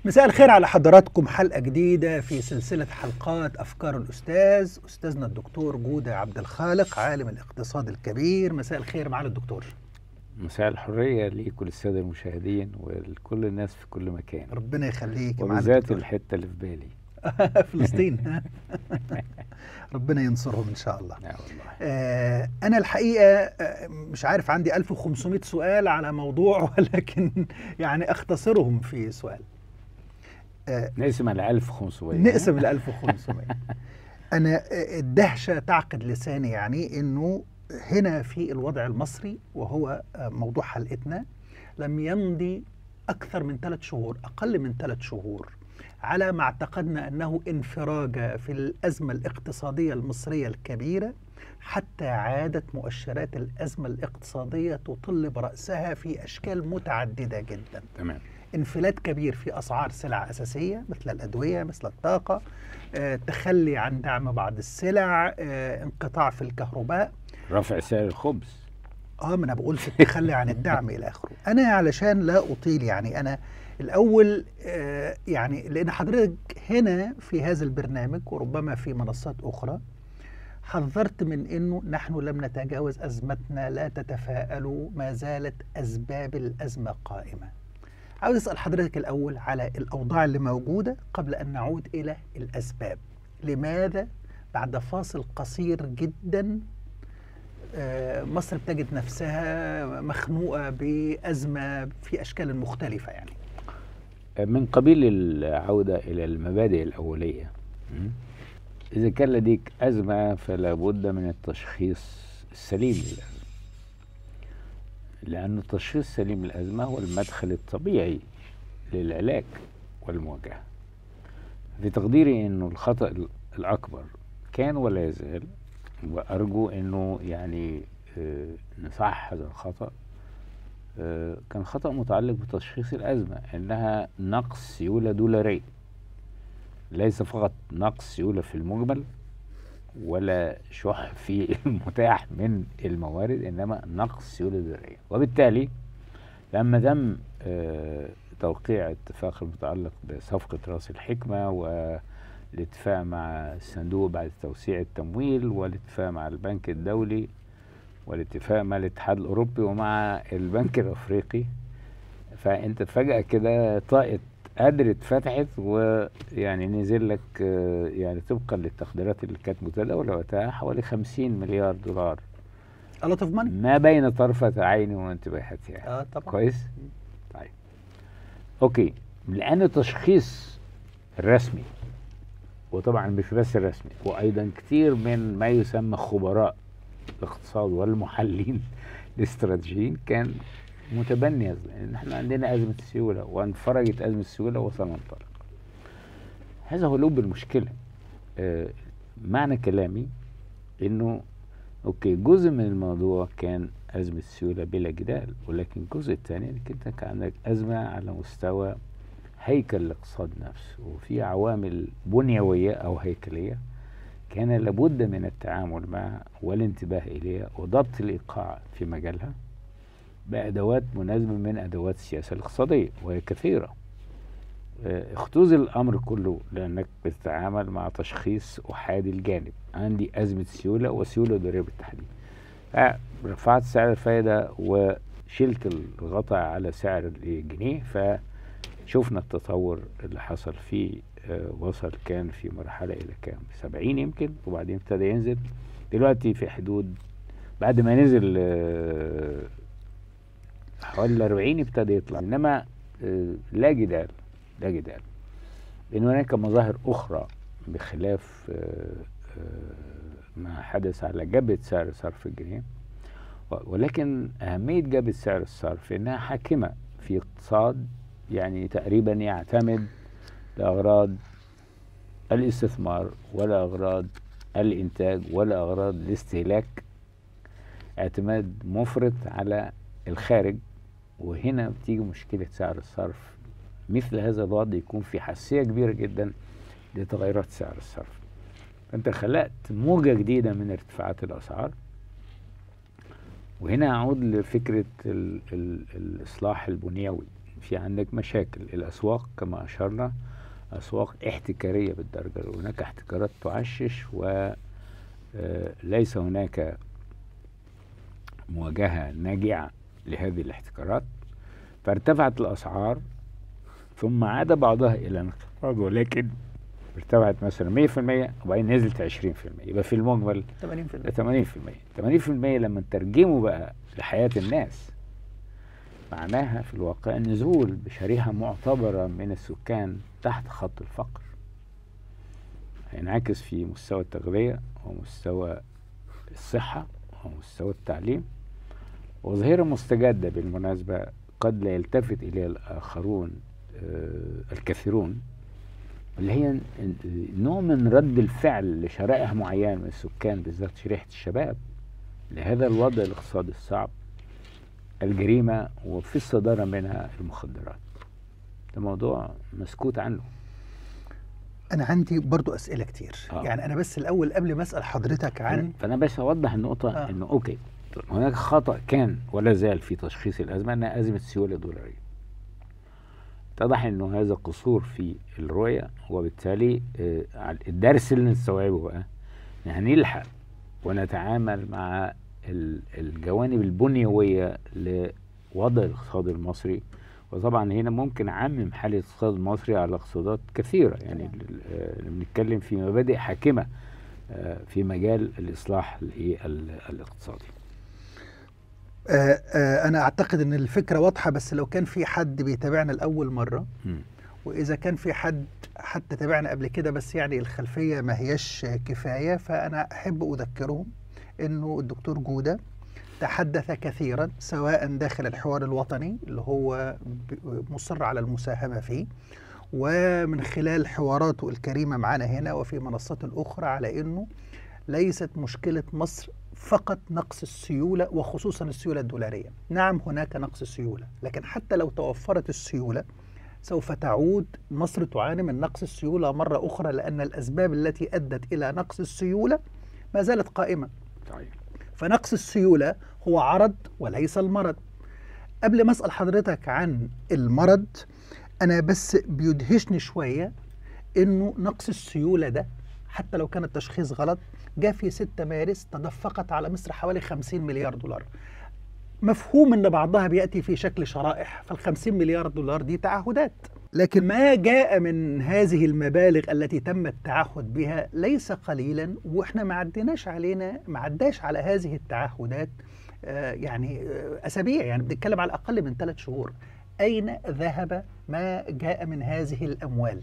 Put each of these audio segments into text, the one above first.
مساء الخير على حضراتكم حلقة جديدة في سلسلة حلقات أفكار الأستاذ أستاذنا الدكتور جودة عبد الخالق عالم الاقتصاد الكبير مساء الخير معالي الدكتور مساء الحرية لكل السادة المشاهدين ولكل الناس في كل مكان ربنا يخليك يا معالي وبالذات الدكتور الحتة اللي في بالي فلسطين ربنا ينصرهم إن شاء الله لا والله آه، أنا الحقيقة آه، مش عارف عندي 1500 سؤال على موضوع ولكن يعني أختصرهم في سؤال آه، نقسم على 1500 نقسم ال 1500 انا آه، الدهشه تعقد لساني يعني انه هنا في الوضع المصري وهو آه، موضوع حلقتنا لم يمضي اكثر من ثلاث شهور اقل من ثلاث شهور على ما اعتقدنا انه انفراجه في الازمه الاقتصاديه المصريه الكبيره حتى عادت مؤشرات الازمه الاقتصاديه تطل براسها في اشكال متعدده جدا تمام انفلات كبير في اسعار سلع اساسيه مثل الادويه مثل الطاقه آه، تخلي عن دعم بعض السلع آه، انقطاع في الكهرباء رفع سعر الخبز اه ما انا بقول في التخلي عن الدعم الى اخره انا علشان لا اطيل يعني انا الاول آه، يعني لان حضرتك هنا في هذا البرنامج وربما في منصات اخرى حذرت من انه نحن لم نتجاوز ازمتنا لا تتفاءلوا ما زالت اسباب الازمه قائمه عاوز اسال حضرتك الاول على الاوضاع اللي موجوده قبل ان نعود الى الاسباب لماذا بعد فاصل قصير جدا آه، مصر بتجد نفسها مخنوقه بازمه في اشكال مختلفه يعني من قبيل العودة إلى المبادئ الأولية م? إذا كان لديك أزمة فلا بد من التشخيص السليم للأزمة لأن التشخيص السليم للأزمة هو المدخل الطبيعي للعلاج والمواجهة في تقديري أنه الخطأ الأكبر كان ولا يزال وأرجو أنه يعني آه، نصحح هذا الخطأ آه، كان خطأ متعلق بتشخيص الأزمة إنها نقص سيولة دولارية ليس فقط نقص سيولة في المجمل ولا شح في المتاح من الموارد إنما نقص سيولة دولارية وبالتالي لما تم آه، توقيع اتفاق المتعلق بصفقة رأس الحكمة والاتفاق مع الصندوق بعد توسيع التمويل والاتفاق مع البنك الدولي والاتفاق مع الاتحاد الاوروبي ومع البنك الافريقي فانت فجاه كده طاقه قدر اتفتحت ويعني نزل لك آه، يعني طبقا للتقديرات اللي كانت متداوله وقتها حوالي 50 مليار دولار a lot of money ما بين طرفة عين وانتباهاتها اه طبعا كويس طيب اوكي لان التشخيص الرسمي وطبعا مش بس الرسمي وايضا كتير من ما يسمى خبراء الاقتصاد والمحللين الاستراتيجيين كان متبني هذا ان احنا عندنا ازمه السيوله وانفرجت ازمه السيوله وسننطلق هذا هو لب المشكله آه معنى كلامي انه اوكي جزء من الموضوع كان ازمه السيوله بلا جدال ولكن الجزء الثاني انك انت كان عندك ازمه على مستوى هيكل الاقتصاد نفسه وفي عوامل بنيويه او هيكليه كان لابد من التعامل معها والانتباه اليها وضبط الايقاع في مجالها بادوات مناسبه من ادوات السياسه الاقتصاديه وهي كثيره آه، اختزل الامر كله لانك بتتعامل مع تشخيص احادي الجانب عندي ازمه سيوله وسيوله دولاريه بالتحديد رفعت سعر الفائده وشلت الغطاء على سعر الجنيه فشفنا التطور اللي حصل فيه آه، وصل كان في مرحله الى كام 70 يمكن وبعدين ابتدى ينزل دلوقتي في حدود بعد ما نزل آه، حوالي ال 40 ابتدى يطلع انما آه، لا جدال لا جدال لان هناك مظاهر اخرى بخلاف آه، آه، ما حدث على جبهه سعر صرف الجنيه و- ولكن اهميه جبهه سعر الصرف انها حاكمه في اقتصاد يعني تقريبا يعتمد لاغراض الاستثمار ولا اغراض الانتاج ولا اغراض الاستهلاك اعتماد مفرط على الخارج وهنا بتيجي مشكله سعر الصرف مثل هذا الوضع يكون في حساسيه كبيره جدا لتغيرات سعر الصرف فانت خلقت موجه جديده من ارتفاعات الاسعار وهنا اعود لفكره ال ال الاصلاح البنيوي في عندك مشاكل الأسواق كما أشرنا أسواق احتكارية بالدرجة الأولى. هناك احتكارات تعشش وليس هناك مواجهة ناجعة لهذه الاحتكارات فارتفعت الأسعار ثم عاد بعضها إلى انخفاض ولكن ارتفعت مثلا 100% وبعدين نزلت 20% يبقى في المجمل 80% 80% 80% لما نترجمه بقى لحياة الناس معناها في الواقع النزول بشريحة معتبرة من السكان تحت خط الفقر هينعكس في مستوى التغذية ومستوى الصحة ومستوى التعليم وظاهرة مستجدة بالمناسبة قد لا يلتفت إليها الآخرون آه، الكثيرون اللي هي ن- نوع من رد الفعل لشرائح معينة من السكان بالذات شريحة الشباب لهذا الوضع الاقتصادي الصعب الجريمة وفي الصدارة منها المخدرات ده موضوع مسكوت عنه انا عندي برضو اسئله كتير آه. يعني انا بس الاول قبل ما اسال حضرتك عن فأنا بس أوضح النقطة آه. إنه أوكي هناك خطأ كان ولا زال في تشخيص الأزمة أنها أزمة سيولة دولارية اتضح انه هذا قصور في الرؤية وبالتالي آه، على- الدرس اللي نستوعبه بقى إن هنلحق ونتعامل مع ال- الجوانب البنيوية لوضع الاقتصاد المصري وطبعا هنا ممكن اعمم حاله الاقتصاد المصري على اقتصادات كثيره يعني ال- آه، بنتكلم في مبادئ حاكمه آه، في مجال الاصلاح الإيه ال- الاقتصادي آه آه انا اعتقد ان الفكره واضحه بس لو كان في حد بيتابعنا لاول مره مم. واذا كان في حد حتى تابعنا قبل كده بس يعني الخلفيه ما هياش كفايه فانا احب اذكرهم انه الدكتور جوده تحدث كثيرا سواء داخل الحوار الوطني اللي هو ب- مصر على المساهمه فيه ومن خلال حواراته الكريمه معنا هنا وفي منصات اخرى على انه ليست مشكله مصر فقط نقص السيوله وخصوصا السيوله الدولاريه. نعم هناك نقص سيوله، لكن حتى لو توفرت السيوله سوف تعود مصر تعاني من نقص السيوله مره اخرى لان الاسباب التي ادت الى نقص السيوله ما زالت قائمه. طيب فنقص السيولة هو عرض وليس المرض قبل ما أسأل حضرتك عن المرض أنا بس بيدهشني شوية إنه نقص السيولة ده حتى لو كان التشخيص غلط جاء في 6 مارس تدفقت على مصر حوالي 50 مليار دولار مفهوم ان بعضها بياتي في شكل شرائح فال 50 مليار دولار دي تعهدات لكن ما جاء من هذه المبالغ التي تم التعهد بها ليس قليلا واحنا ما عدناش علينا ما عداش على هذه التعهدات آه، يعني آه، اسابيع يعني بنتكلم على اقل من ثلاث شهور اين ذهب ما جاء من هذه الاموال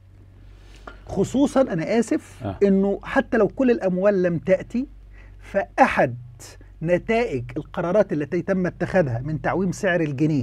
خصوصا انا اسف آه. انه حتى لو كل الاموال لم تاتي فاحد نتائج القرارات التي تم اتخاذها من تعويم سعر الجنيه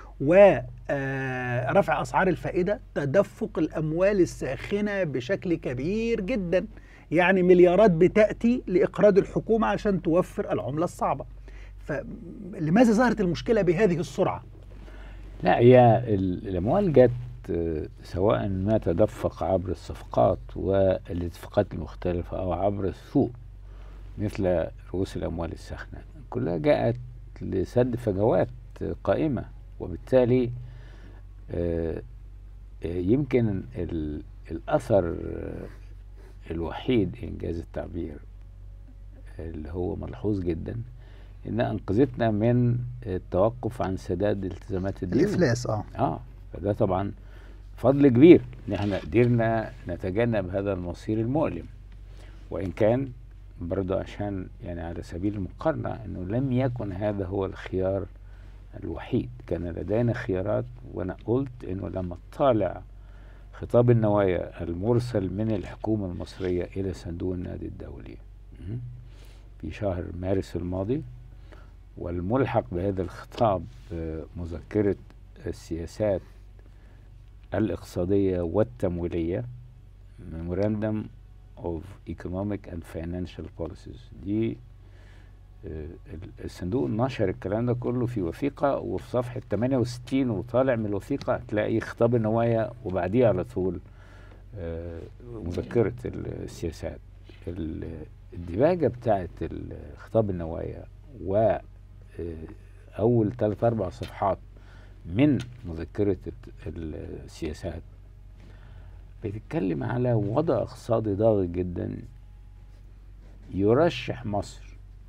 ورفع اسعار الفائده تدفق الاموال الساخنه بشكل كبير جدا يعني مليارات بتاتي لاقراض الحكومه عشان توفر العمله الصعبه فلماذا ظهرت المشكله بهذه السرعه لا هي ال- الاموال جت آه، سواء ما تدفق عبر الصفقات والاتفاقات المختلفه او عبر السوق مثل رؤوس الاموال الساخنه كلها جاءت لسد فجوات آه، قائمه وبالتالي آه، آه، يمكن ال- الاثر آه، الوحيد انجاز التعبير اللي هو ملحوظ جدا انها انقذتنا من التوقف عن سداد التزامات الديون الافلاس اه اه فده طبعا فضل كبير ان احنا قدرنا نتجنب هذا المصير المؤلم وان كان برضه عشان يعني على سبيل المقارنه انه لم يكن هذا هو الخيار الوحيد كان لدينا خيارات وانا قلت انه لما طالع خطاب النوايا المرسل من الحكومه المصريه الى صندوق النقد الدولي م- في شهر مارس الماضي والملحق بهذا الخطاب آه، مذكرة السياسات الاقتصادية والتمويلية Memorandum of Economic and Financial Policies دي آه، ال- الصندوق نشر الكلام ده كله في وثيقة وفي صفحة 68 وطالع من الوثيقة تلاقي خطاب النوايا وبعديه على طول آه، مذكرة السياسات ال- الديباجة بتاعت ال- خطاب النوايا و آه، أول ثلاث أربع صفحات من مذكرة الت- السياسات بتتكلم على وضع اقتصادي ضاغط جدا يرشح مصر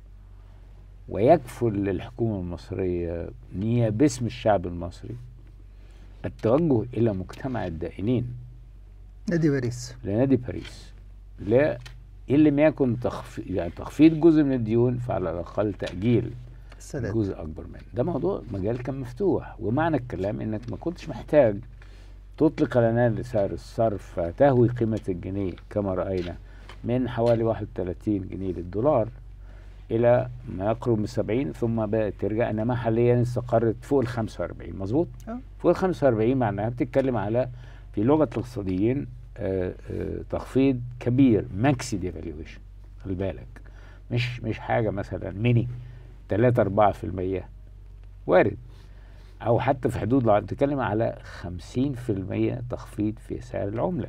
ويكفل للحكومة المصرية نية باسم الشعب المصري التوجه إلى مجتمع الدائنين نادي باريس لنادي باريس لا إن لم يكن تخفيض يعني تخفيض جزء من الديون فعلى الأقل تأجيل السادات جزء أكبر منه ده موضوع مجال كان مفتوح ومعنى الكلام إنك ما كنتش محتاج تطلق العنان لسعر الصرف فتهوي قيمة الجنيه كما رأينا من حوالي 31 جنيه للدولار إلى ما يقرب من 70 ثم بدأت ترجع إنما حاليا استقرت فوق ال 45 مظبوط؟ آه. فوق ال 45 معناها بتتكلم على في لغة الاقتصاديين آه، آه، تخفيض كبير ماكسي ديفالويشن خلي بالك مش مش حاجة مثلا ميني 3 4% وارد او حتى في حدود لو بتتكلم على 50% تخفيض في سعر العمله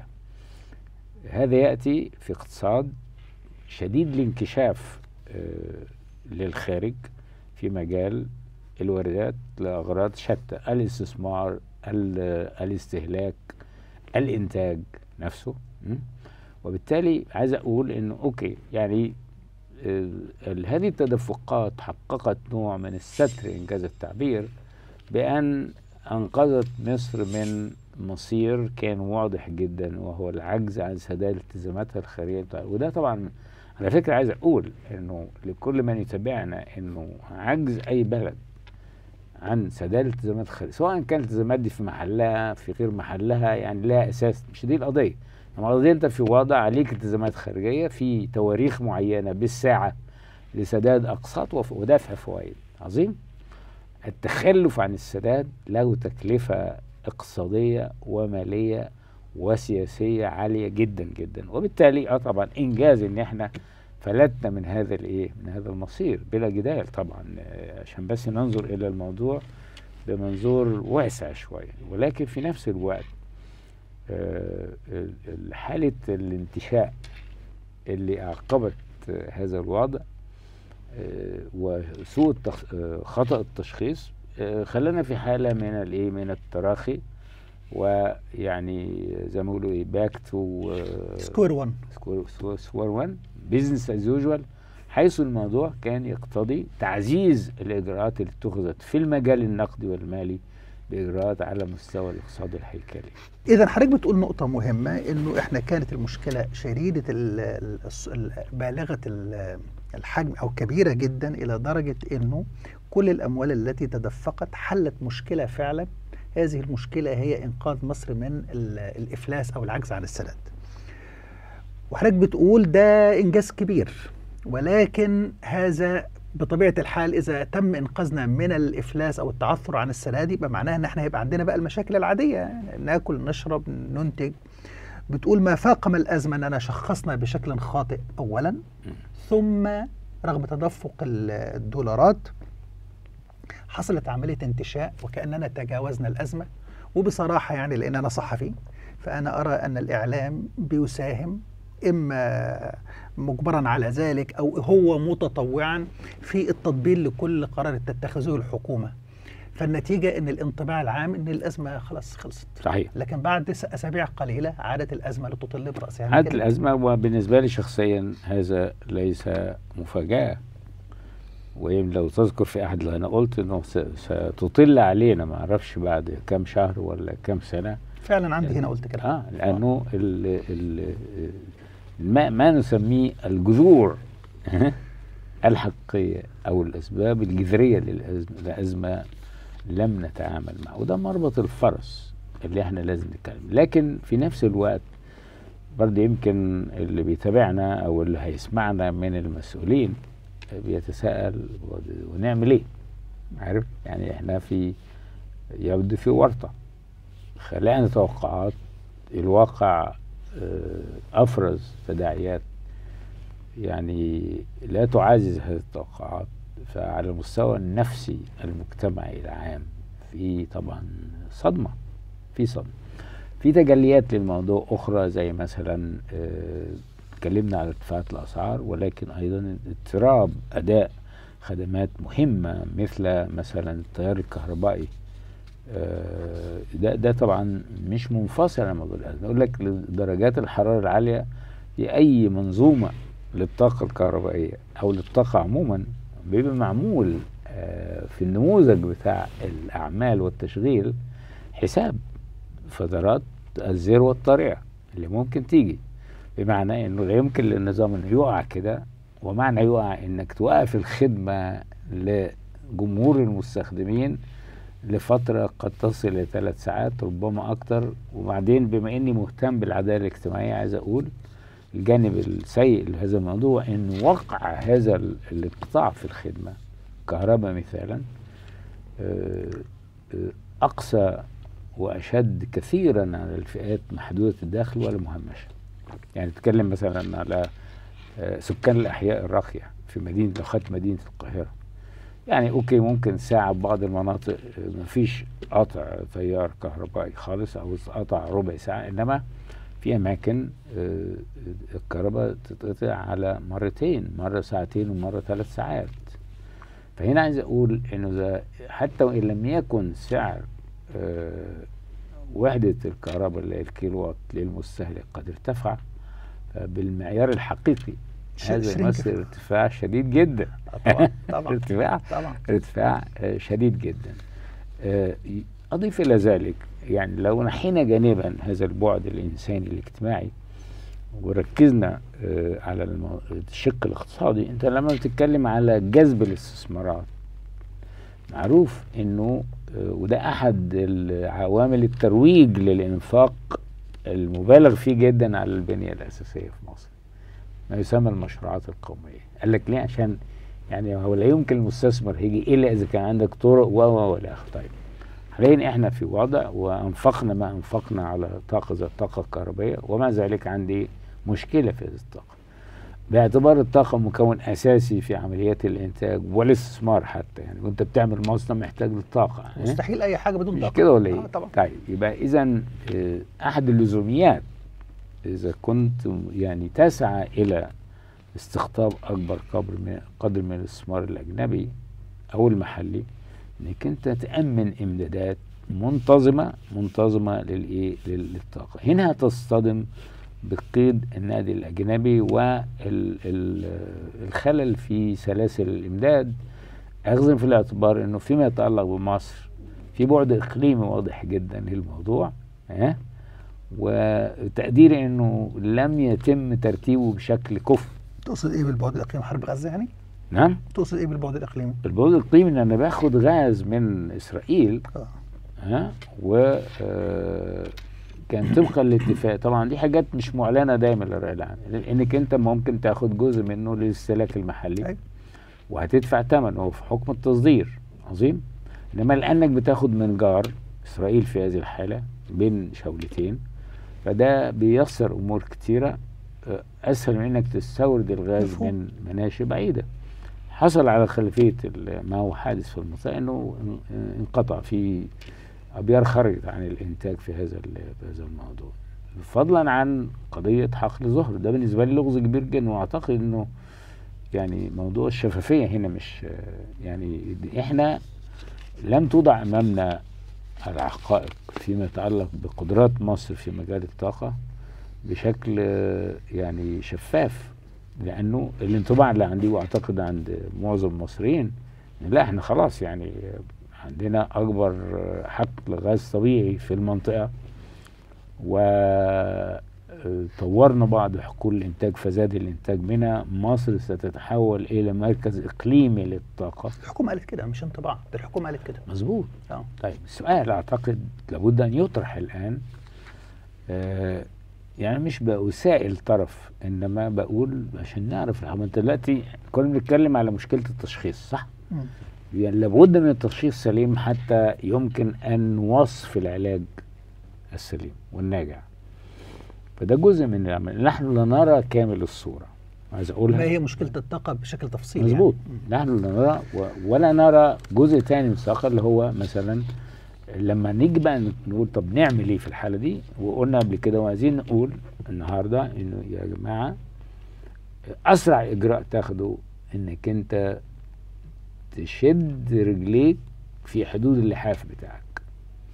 هذا ياتي في اقتصاد شديد الانكشاف آه، للخارج في مجال الواردات لاغراض شتى الاستثمار ال- الاستهلاك الانتاج نفسه م? وبالتالي عايز اقول انه اوكي يعني آه، ال- هذه التدفقات حققت نوع من الستر انجاز التعبير بأن أنقذت مصر من مصير كان واضح جدا وهو العجز عن سداد التزاماتها الخارجية بتاع- وده طبعا على فكرة عايز أقول إنه لكل من يتابعنا إنه عجز أي بلد عن سداد الالتزامات الخارجية سواء كانت الالتزامات دي في محلها في غير محلها يعني لها أساس مش دي القضية إنما القضية أنت في وضع عليك التزامات خارجية في تواريخ معينة بالساعة لسداد أقساط وف- ودفع فوائد عظيم التخلف عن السداد له تكلفة اقتصادية ومالية وسياسية عالية جدا جدا وبالتالي اه طبعا انجاز ان احنا فلتنا من هذا الايه من هذا المصير بلا جدال طبعا آه، عشان بس ننظر الى الموضوع بمنظور واسع شوية ولكن في نفس الوقت آه، ال- ال- حالة الانتشاء اللي أعقبت آه، هذا الوضع آه، وسوء التخ... آه، خطأ التشخيص آه، خلانا في حالة من الايه من التراخي ويعني زي ما بيقولوا ايه باك تو سكوير 1 سكوير 1 بزنس از يوجوال حيث الموضوع كان يقتضي تعزيز الاجراءات اللي اتخذت في المجال النقدي والمالي باجراءات على مستوى الاقتصاد الهيكلي اذا حضرتك بتقول نقطه مهمه انه احنا كانت المشكله شديده ال- ال- الص- ال- بالغه ال- الحجم او كبيره جدا الى درجه انه كل الاموال التي تدفقت حلت مشكله فعلا هذه المشكله هي انقاذ مصر من ال- الافلاس او العجز عن السداد وحضرتك بتقول ده انجاز كبير ولكن هذا بطبيعه الحال اذا تم انقاذنا من الافلاس او التعثر عن السداد يبقى معناها ان احنا هيبقى عندنا بقى المشاكل العاديه ناكل نشرب ننتج بتقول ما فاقم الازمه اننا شخصنا بشكل خاطئ اولا ثم رغم تدفق ال- الدولارات حصلت عمليه انتشاء وكاننا تجاوزنا الازمه وبصراحه يعني لان انا صحفي فانا ارى ان الاعلام بيساهم اما مجبرا على ذلك او هو متطوعا في التطبيل لكل قرار تتخذه الحكومه فالنتيجه ان الانطباع العام ان الازمه خلاص خلصت صحيح لكن بعد س- اسابيع قليله عادت الازمه لتطل براسها عادت كده. الأزمة وبالنسبة لي شخصيا هذا ليس مفاجأة ويم لو تذكر في أحد اللي أنا قلت إنه س- ستطل علينا ما أعرفش بعد كم شهر ولا كم سنة فعلا عندي هنا قلت كده آه لأنه ال ال ما, ما نسميه الجذور الحقيقية أو الأسباب الجذرية للأزمة الأزمة لم نتعامل معه وده مربط الفرس اللي احنا لازم نتكلم لكن في نفس الوقت برضه يمكن اللي بيتابعنا او اللي هيسمعنا من المسؤولين بيتساءل و- ونعمل ايه عارف يعني احنا في يبدو في ورطة خلقنا توقعات الواقع آه، افرز تداعيات يعني لا تعزز هذه التوقعات فعلى المستوى النفسي المجتمعي العام في طبعا صدمة في صدمة في تجليات للموضوع أخرى زي مثلا آه، اتكلمنا على ارتفاعات الأسعار ولكن أيضا اضطراب أداء خدمات مهمة مثل مثلا التيار الكهربائي آه، ده ده طبعا مش منفصل عن موضوع الازمه اقول لك درجات الحراره العاليه في اي منظومه للطاقه الكهربائيه او للطاقه عموما بيبقى معمول آه، في النموذج بتاع الاعمال والتشغيل حساب فترات الذروه الطارئه اللي ممكن تيجي بمعنى انه لا يمكن للنظام انه يقع كده ومعنى يقع انك توقف الخدمه لجمهور المستخدمين لفترة قد تصل إلى ثلاث ساعات ربما أكتر وبعدين بما إني مهتم بالعدالة الاجتماعية عايز أقول الجانب السيء لهذا الموضوع إن وقع هذا ال- الانقطاع في الخدمة كهرباء مثالا آه، آه، أقسى وأشد كثيرا على الفئات محدودة الدخل والمهمشة يعني تتكلم مثلا على آه، سكان الأحياء الراقية في مدينة لو خدت مدينة القاهرة يعني اوكي ممكن ساعة ببعض المناطق آه، مفيش قطع تيار كهربائي خالص او قطع ربع ساعة انما في اماكن آه، الكهرباء تتقطع على مرتين مرة ساعتين ومرة ثلاث ساعات فهنا عايز اقول انه ده حتى وان لم يكن سعر آه، وحدة الكهرباء اللي هي الكيلو وات للمستهلك قد ارتفع بالمعيار الحقيقي ش- هذا شرينك. يمثل ارتفاع شديد جدا آه، طبعا طبعا ارتفاع طبعا ارتفاع آه، شديد جدا آه، ي- أضيف إلى ذلك يعني لو نحينا جانبا هذا البعد الإنساني الاجتماعي وركزنا آه، على المو- الشق الاقتصادي أنت لما بتتكلم على جذب الاستثمارات معروف انه آه، وده احد العوامل الترويج للانفاق المبالغ فيه جدا على البنيه الاساسيه في مصر ما يسمى المشروعات القوميه قال لك ليه عشان يعني هو لا يمكن المستثمر هيجي الا اذا كان عندك طرق و و والى اخره طيب حاليا احنا في وضع وانفقنا ما انفقنا على طاقه زي الطاقه الكهربائيه ومع ذلك عندي مشكله في هذه الطاقه باعتبار الطاقة مكون أساسي في عمليات الإنتاج والاستثمار حتى يعني وأنت بتعمل مصنع محتاج للطاقة ها؟ مستحيل اي حاجه بدون مش طاقه كده ولا إيه؟ آه طبعا طيب يبقى إذا أحد اللزوميات إذا كنت يعني تسعى إلى استقطاب أكبر قدر من قدر من الاستثمار الأجنبي أو المحلي إنك أنت تأمن إمدادات منتظمة منتظمة للإيه؟ لل- للطاقة هنا هتصطدم بقيد النادي الأجنبي والخلل في سلاسل الإمداد أخذ في الاعتبار أنه فيما يتعلق بمصر في بعد إقليمي واضح جدا للموضوع ها وتقديري أنه لم يتم ترتيبه بشكل كفء تقصد ايه بالبعد الاقليمي حرب غزه يعني؟ نعم تقصد ايه بالبعد الاقليمي؟ البعد الإقليمي أن أنا باخد غاز من إسرائيل اه ها و آه، كان طبقا للاتفاق طبعا دي حاجات مش معلنه دايما للرأي العام لانك انت ممكن تاخد جزء منه للاستهلاك المحلي أيوة. وهتدفع ثمن هو في حكم التصدير عظيم انما لانك بتاخد من جار اسرائيل في هذه الحاله بين شولتين فده بيسر امور كتيره آه، اسهل من انك تستورد الغاز مفهوم. من مناشئ بعيده حصل على خلفيه ال- ما هو حادث في المنطقه انه ان- انقطع في ابيار خرجت عن الانتاج في هذا ال- في هذا الموضوع فضلا عن قضيه حقل ظهر ده بالنسبه لي لغز كبير جدا واعتقد انه يعني موضوع الشفافيه هنا مش آه، يعني احنا لم توضع امامنا الحقائق فيما يتعلق بقدرات مصر في مجال الطاقه بشكل آه، يعني شفاف لانه الانطباع اللي عندي واعتقد عند معظم المصريين إن لا احنا خلاص يعني آه، عندنا اكبر آه، حقل غاز طبيعي في المنطقه وطورنا بعض حقول الانتاج فزاد الانتاج منها مصر ستتحول الى مركز اقليمي للطاقه الحكومه قالت كده مش انطباع ده الحكومه قالت كده مظبوط اه طيب السؤال اعتقد لابد ان يطرح الان آه يعني مش بأسائل طرف انما بقول عشان نعرف الحكم انت دلوقتي كنا بنتكلم على مشكله التشخيص صح؟ مم. يعني لابد من التشخيص سليم حتى يمكن ان وصف العلاج السليم والناجع فده جزء من العمل نحن لا نرى كامل الصوره عايز اقولها ما هي مشكله الطاقه بشكل تفصيلي مظبوط يعني. مم. نحن لا نرى و- ولا نرى جزء تاني من الثقة اللي هو مثلا لما نيجي بقى نقول طب نعمل ايه في الحاله دي وقلنا قبل كده وعايزين نقول النهارده انه يا جماعه اسرع اجراء تاخده انك انت تشد رجليك في حدود اللحاف بتاعك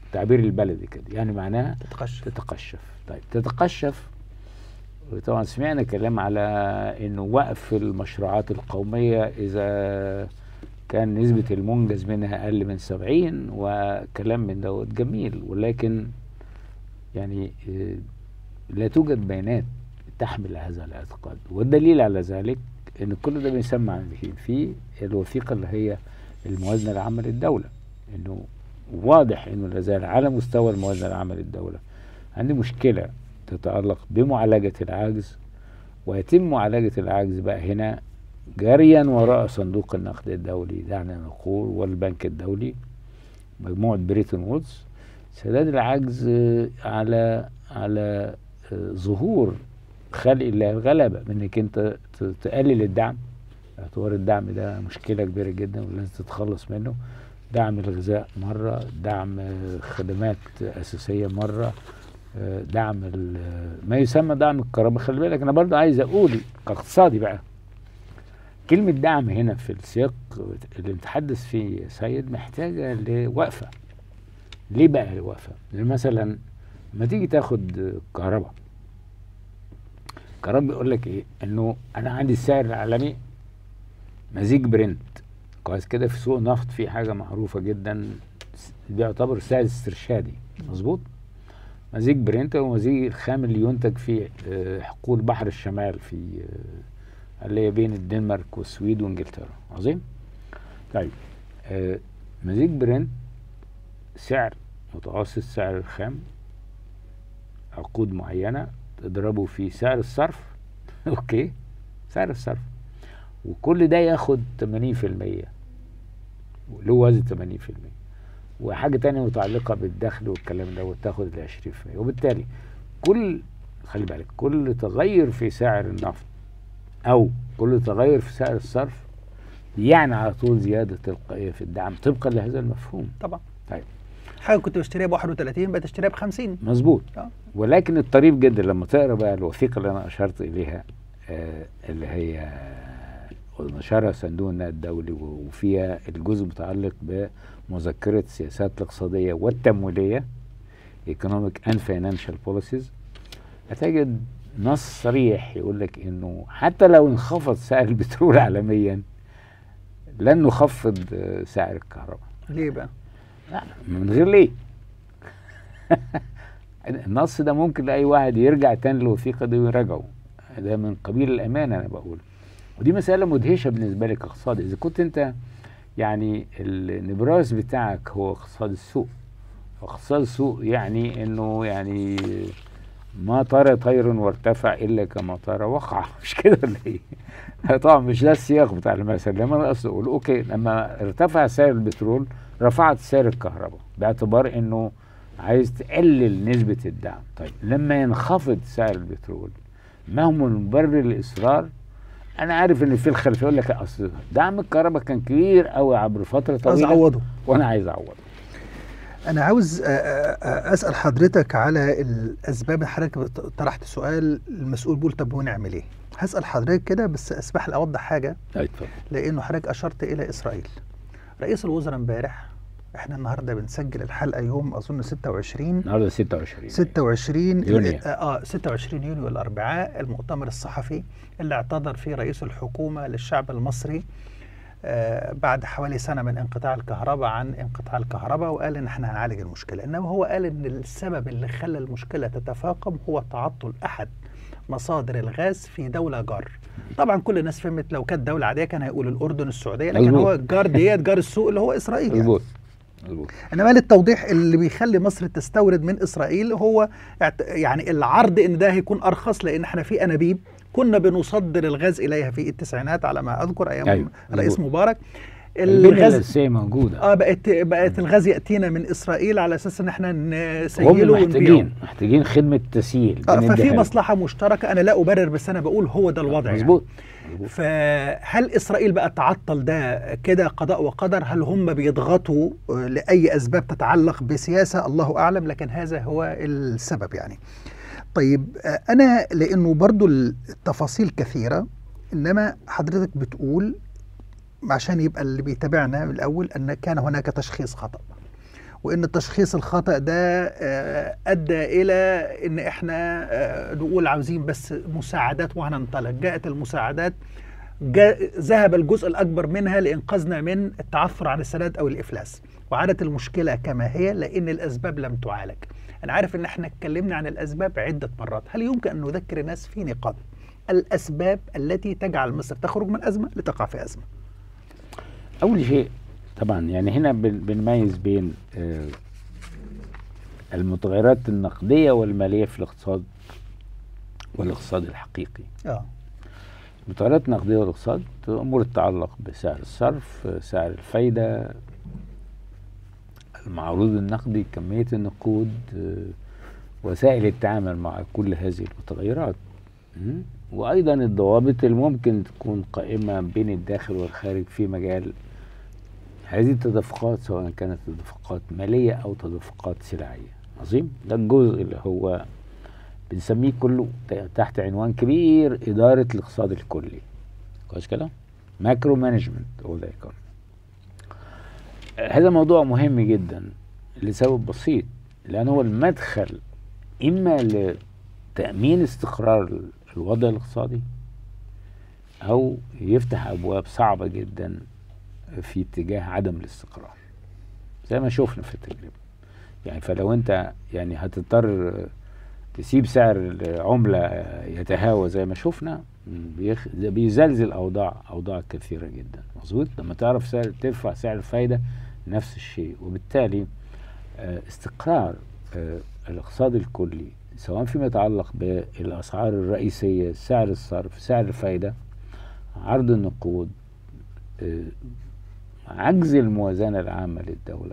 التعبير البلدي كده يعني معناها تتقشف تتقشف طيب تتقشف طبعا سمعنا كلام على انه وقف المشروعات القومية اذا كان نسبة المنجز منها اقل من 70 وكلام من دوت جميل ولكن يعني آه، لا توجد بيانات تحمل هذا الاعتقاد والدليل على ذلك ان كل ده بيسمى عندي في الوثيقة اللي هي الموازنة العامة للدولة انه واضح انه لا زال على مستوى الموازنة العامة للدولة عندي مشكلة تتعلق بمعالجة العجز ويتم معالجة العجز بقى هنا جريا وراء صندوق النقد الدولي دعنا نقول والبنك الدولي مجموعة بريتون وودز سداد العجز آه، على على آه، ظهور خلق الله الغلبة من انك انت ت- تقلل الدعم اعتبار الدعم ده مشكلة كبيرة جدا ولازم تتخلص منه دعم الغذاء مرة دعم آه، خدمات أساسية مرة آه، دعم ال- ما يسمى دعم الكهرباء خلي بالك أنا برضه عايز أقول كاقتصادي بقى كلمة دعم هنا في السياق اللي بنتحدث فيه يا سيد محتاجة لوقفة ليه بقى الوقفة؟ لأن مثلا لما تيجي تاخد كهرباء كهرباء بيقول لك ايه؟ انه انا عندي السعر العالمي مزيج برنت كويس كده في سوق نفط في حاجه معروفه جدا س- بيعتبر السعر الاسترشادي مظبوط مزيج برنت ومزيج الخام اللي ينتج في آه، حقول بحر الشمال في آه، اللي هي بين الدنمارك والسويد وانجلترا عظيم طيب آه، مزيج برنت سعر متوسط سعر الخام عقود معينه تضربه في سعر الصرف اوكي سعر الصرف وكل ده ياخد 80% له وزن 80% وحاجة تانية متعلقة بالدخل والكلام ده وتاخد ال 20% وبالتالي كل خلي بالك كل تغير في سعر النفط أو كل تغير في سعر الصرف يعني على طول زيادة تلقائية في الدعم طبقا لهذا المفهوم طبعا طيب. حاجه كنت بشتريها ب 31 بقيت اشتريها ب 50 مظبوط آه. ولكن الطريف جدا لما تقرا بقى الوثيقه اللي انا اشرت اليها آه اللي هي نشرها صندوق النقد الدولي وفيها الجزء المتعلق بمذكره السياسات الاقتصاديه والتمويليه Economic and Financial Policies هتجد نص صريح يقول لك انه حتى لو انخفض سعر البترول عالميا لن نخفض آه، سعر الكهرباء ليه بقى؟ لا من غير ليه النص ده ممكن لاي واحد يرجع تاني للوثيقه دي ويراجعه ده من قبيل الامانه انا بقول ودي مساله مدهشه بالنسبه لي كاقتصادي اذا كنت انت يعني النبراس بتاعك هو اقتصاد السوق اقتصاد السوق يعني انه يعني ما طار طير وارتفع الا كما طار وقع مش كده ولا ايه؟ طبعا مش ده السياق بتاع المثل لما انا اقصد اقول اوكي لما ارتفع سعر البترول رفعت سعر الكهرباء باعتبار انه عايز تقلل نسبة الدعم طيب لما ينخفض سعر البترول ما هو المبرر للإصرار أنا عارف إن في الخلفية يقول لك أصل دعم الكهرباء كان كبير قوي عبر فترة عايز طويلة اعوضه وأنا عايز أعوضه انا عاوز آه، آه، آه، اسال حضرتك على الاسباب حضرتك بت- طرحت سؤال المسؤول بيقول طب ونعمل ايه هسال حضرتك كده بس اسمح لي اوضح حاجه أي اتفضل لانه حضرتك اشرت الى اسرائيل رئيس الوزراء امبارح احنا النهارده بنسجل الحلقه يوم اظن 26 النهارده 26 26 يونيو. اه آه، 26 يونيو الاربعاء المؤتمر الصحفي اللي اعتذر فيه رئيس الحكومه للشعب المصري آه بعد حوالي سنه من انقطاع الكهرباء عن انقطاع الكهرباء وقال ان احنا هنعالج المشكله انما هو قال ان السبب اللي خلى المشكله تتفاقم هو تعطل احد مصادر الغاز في دوله جار طبعا كل الناس فهمت لو كانت دوله عاديه كان هيقول الاردن السعوديه لكن مظبوط. هو الجار ديت جار السوق اللي هو اسرائيل يعني. مظبوط مظبوط انما للتوضيح اللي بيخلي مصر تستورد من اسرائيل هو اعت- يعني العرض ان ده هيكون ارخص لان احنا في انابيب كنا بنصدر الغاز اليها في التسعينات على ما اذكر ايام أيوة، رئيس مظبوط. مبارك البنية الغاز الأساسية موجودة اه بقت بقت الغاز ياتينا من اسرائيل على اساس ان احنا هم نسيله ونبيعه محتاجين محتاجين خدمة تسييل آه بنديها ففي لهم. مصلحه مشتركه انا لا ابرر بس انا بقول هو ده الوضع يعني. مظبوط مظبوط. فهل اسرائيل بقى تعطل ده كده قضاء وقدر هل هم بيضغطوا آه، لاي اسباب تتعلق بسياسه الله اعلم لكن هذا هو السبب يعني طيب آه، انا لانه برضو التفاصيل كثيره انما حضرتك بتقول عشان يبقى اللي بيتابعنا من الاول ان كان هناك تشخيص خطا وان التشخيص الخطا ده آه، ادى الى ان احنا آه، نقول عاوزين بس مساعدات وهننطلق جاءت المساعدات جاء ذهب الجزء الاكبر منها لانقاذنا من التعثر عن السداد او الافلاس وعادت المشكله كما هي لان الاسباب لم تعالج انا عارف ان احنا اتكلمنا عن الاسباب عده مرات هل يمكن ان نذكر الناس في نقاط الاسباب التي تجعل مصر تخرج من ازمه لتقع في ازمه اول شيء طبعا يعني هنا بن- بنميز بين آه، المتغيرات النقديه والماليه في الاقتصاد والاقتصاد الحقيقي اه المتغيرات النقديه والاقتصاد امور تتعلق بسعر الصرف آه، سعر الفايده المعروض النقدي كميه النقود آه، وسائل التعامل مع كل هذه المتغيرات م? وايضا الضوابط اللي ممكن تكون قائمه بين الداخل والخارج في مجال هذه التدفقات سواء كانت تدفقات ماليه او تدفقات سلعيه عظيم ده الجزء اللي هو بنسميه كله ت- تحت عنوان كبير اداره الاقتصاد الكلي كويس كده ماكرو مانجمنت هو ده يكون. هذا موضوع مهم جدا لسبب بسيط لان هو المدخل اما لتامين استقرار ال- الوضع الاقتصادي او يفتح ابواب صعبه جدا في اتجاه عدم الاستقرار زي ما شفنا في التجربه يعني فلو انت يعني هتضطر تسيب سعر العمله يتهاوى زي ما شفنا بيخ... ده بيزلزل اوضاع اوضاع كثيره جدا مظبوط لما تعرف سعر ترفع سعر الفايده نفس الشيء وبالتالي آه، استقرار آه، الاقتصاد الكلي سواء فيما يتعلق بالاسعار الرئيسيه سعر الصرف سعر الفايده عرض النقود آه، عجز الموازنه العامه للدوله